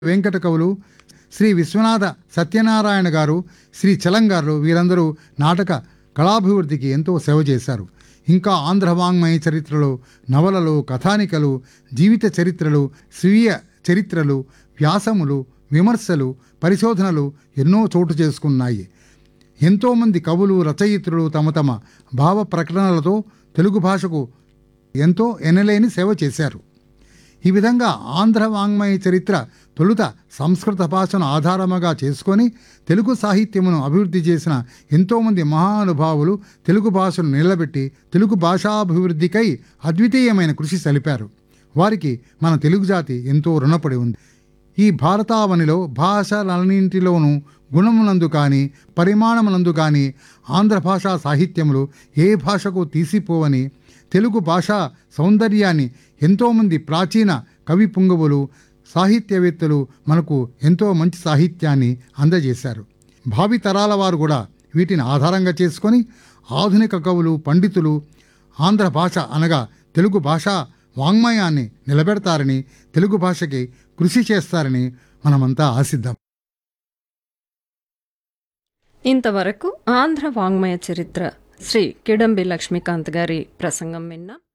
వెంకట కవులు శ్రీ విశ్వనాథ సత్యనారాయణ గారు శ్రీ చలంగారు వీరందరూ నాటక కళాభివృద్ధికి ఎంతో సేవ చేశారు ఇంకా ఆంధ్ర వాంగ్మయ చరిత్రలో నవలలు కథానికలు జీవిత చరిత్రలు స్వీయ చరిత్రలు వ్యాసములు విమర్శలు పరిశోధనలు ఎన్నో చోటు చేసుకున్నాయి ఎంతోమంది కవులు రచయిత్రులు తమ తమ భావ ప్రకటనలతో తెలుగు భాషకు ఎంతో ఎనలేని సేవ చేశారు ఈ విధంగా ఆంధ్ర వాంగ్మయ చరిత్ర తొలుత సంస్కృత భాషను ఆధారముగా చేసుకొని తెలుగు సాహిత్యమును అభివృద్ధి చేసిన ఎంతోమంది మహానుభావులు తెలుగు భాషను నిలబెట్టి తెలుగు భాషాభివృద్ధికై అద్వితీయమైన కృషి సలిపారు వారికి మన తెలుగు జాతి ఎంతో రుణపడి ఉంది ఈ భారతావనిలో భాషలన్నింటిలోనూ గుణమునందు కానీ పరిమాణమునందు కానీ ఆంధ్ర భాషా సాహిత్యములు ఏ భాషకు తీసిపోవని తెలుగు భాషా సౌందర్యాన్ని ఎంతోమంది ప్రాచీన కవి పుంగవులు సాహిత్యవేత్తలు మనకు ఎంతో మంచి సాహిత్యాన్ని అందజేశారు భావి తరాల వారు కూడా వీటిని ఆధారంగా చేసుకొని ఆధునిక కవులు పండితులు ఆంధ్ర భాష అనగా తెలుగు భాష వాంగ్మయాన్ని నిలబెడతారని తెలుగు భాషకి కృషి చేస్తారని మనమంతా ఆశిద్దాం ఇంతవరకు ఆంధ్ర వాంగ్మయ చరిత్ర శ్రీ కిడంబి లక్ష్మీకాంత్ గారి ప్రసంగం విన్నాం